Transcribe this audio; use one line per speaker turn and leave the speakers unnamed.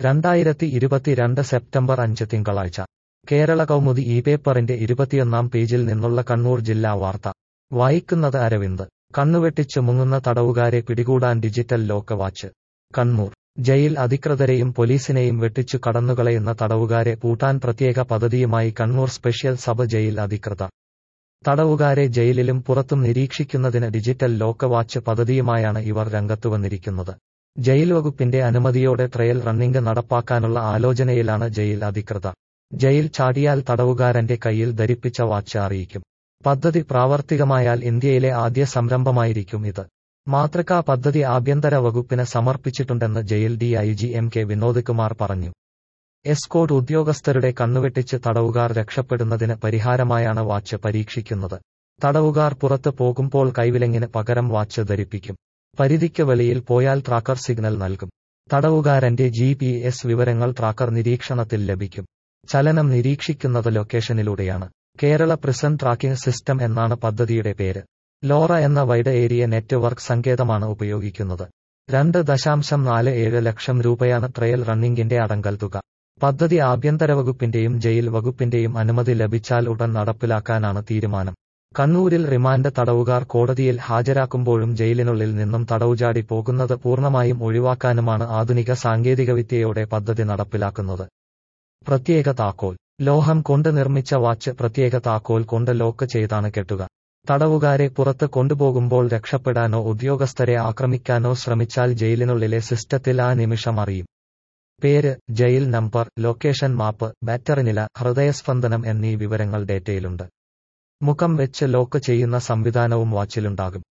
രണ്ടായിരത്തി ഇരുപത്തിരണ്ട് സെപ്റ്റംബർ അഞ്ച് തിങ്കളാഴ്ച കേരള കൗമുദി ഈ പേപ്പറിന്റെ ഇരുപത്തിയൊന്നാം പേജിൽ നിന്നുള്ള കണ്ണൂർ ജില്ലാ വാർത്ത വായിക്കുന്നത് അരവിന്ദ് കണ്ണുവെട്ടിച്ച് മുങ്ങുന്ന തടവുകാരെ പിടികൂടാൻ digital lock watch Kannur jail അധികൃതരെയും പോലീസിനെയും വെട്ടിച്ചു കടന്നുകളയുന്ന തടവുകാരെ പൂട്ടാൻ പ്രത്യേക പദ്ധതിയുമായി കണ്ണൂർ സ്പെഷ്യൽ സബ് ജയിൽ അധികൃതർ തടവുകാരെ ജയിലിലും പുറത്തും നിരീക്ഷിക്കുന്നതിന് ഡിജിറ്റൽ ലോക്ക് വാച്ച് പദ്ധതിയുമായാണ് ഇവർ രംഗത്തുവന്നിരിക്കുന്നത് ജയിൽ വകുപ്പിന്റെ അനുമതിയോടെ ട്രയൽ റണ്ണിംഗ് നടപ്പാക്കാനുള്ള ആലോചനയിലാണ് ജയിൽ അധികൃതർ ജയിൽ ചാടിയാൽ തടവുകാരന്റെ കയ്യിൽ ധരിപ്പിച്ച വാച്ച് അറിയിക്കും പദ്ധതി പ്രാവർത്തികമായാൽ ഇന്ത്യയിലെ ആദ്യ സംരംഭമായിരിക്കും ഇത് മാതൃകാ പദ്ധതി ആഭ്യന്തര വകുപ്പിന് സമർപ്പിച്ചിട്ടുണ്ടെന്ന് jail DIG M K Vinod Kumar പറഞ്ഞു എസ്കോട്ട് ഉദ്യോഗസ്ഥരുടെ കണ്ണുവെട്ടിച്ച് തടവുകാർ രക്ഷപ്പെടുന്നതിന് പരിഹാരമായാണ് വാച്ച് പരീക്ഷിക്കുന്നത് തടവുകാർ പുറത്ത് പോകുമ്പോൾ കൈവിലങ്ങിന് പകരം വാച്ച് ധരിപ്പിക്കും പരിധിക്ക് വെളിയിൽ പോയാൽ ട്രാക്കർ സിഗ്നൽ നൽകും തടവുകാരന്റെ ജി പി എസ് വിവരങ്ങൾ ട്രാക്കർ നിരീക്ഷണത്തിൽ ലഭിക്കും ചലനം നിരീക്ഷിക്കുന്നത് ലൊക്കേഷനിലൂടെയാണ് കേരള പ്രിസൺ ട്രാക്കിംഗ് സിസ്റ്റം എന്നാണ് പദ്ധതിയുടെ പേര് ലോറ എന്ന വൈഡ് ഏരിയ നെറ്റ്വർക്ക് സങ്കേതമാണ് ഉപയോഗിക്കുന്നത് രണ്ട് ദശാംശം നാല് ഏഴ് ലക്ഷം രൂപയാണ് ട്രയൽ റണ്ണിംഗിന്റെ അടങ്കൽ തുക പദ്ധതി ആഭ്യന്തര വകുപ്പിന്റെയും ജയിൽ വകുപ്പിന്റെയും അനുമതി ലഭിച്ചാൽ ഉടൻ നടപ്പിലാക്കാനാണ് തീരുമാനം കണ്ണൂരിൽ റിമാൻഡ് തടവുകാർ കോടതിയിൽ ഹാജരാക്കുമ്പോഴും ജയിലിനുള്ളിൽ നിന്നും തടവുചാടി പോകുന്നത് പൂർണ്ണമായും ഒഴിവാക്കാനുമാണ് ആധുനിക സാങ്കേതികവിദ്യയോടെ പദ്ധതി നടപ്പിലാക്കുന്നത് പ്രത്യേക താക്കോൽ ലോഹം കൊണ്ട് നിർമ്മിച്ച വാച്ച് പ്രത്യേക താക്കോൽ കൊണ്ട് ലോക്ക് ചെയ്താണ് കെട്ടുക തടവുകാരെ പുറത്ത് കൊണ്ടുപോകുമ്പോൾ രക്ഷപ്പെടാനോ ഉദ്യോഗസ്ഥരെ ആക്രമിക്കാനോ ശ്രമിച്ചാൽ ജയിലിനുള്ളിലെ സിസ്റ്റത്തിൽ ആ നിമിഷം അറിയും പേര് jail number location map battery നില ഹൃദയസ്പന്ദനം എന്നീ വിവരങ്ങൾ ഡേറ്റയിലുണ്ട് മുഖം വെച്ച് ലോക്ക് ചെയ്യുന്ന സംവിധാനവും വാച്ചിലുണ്ടാകും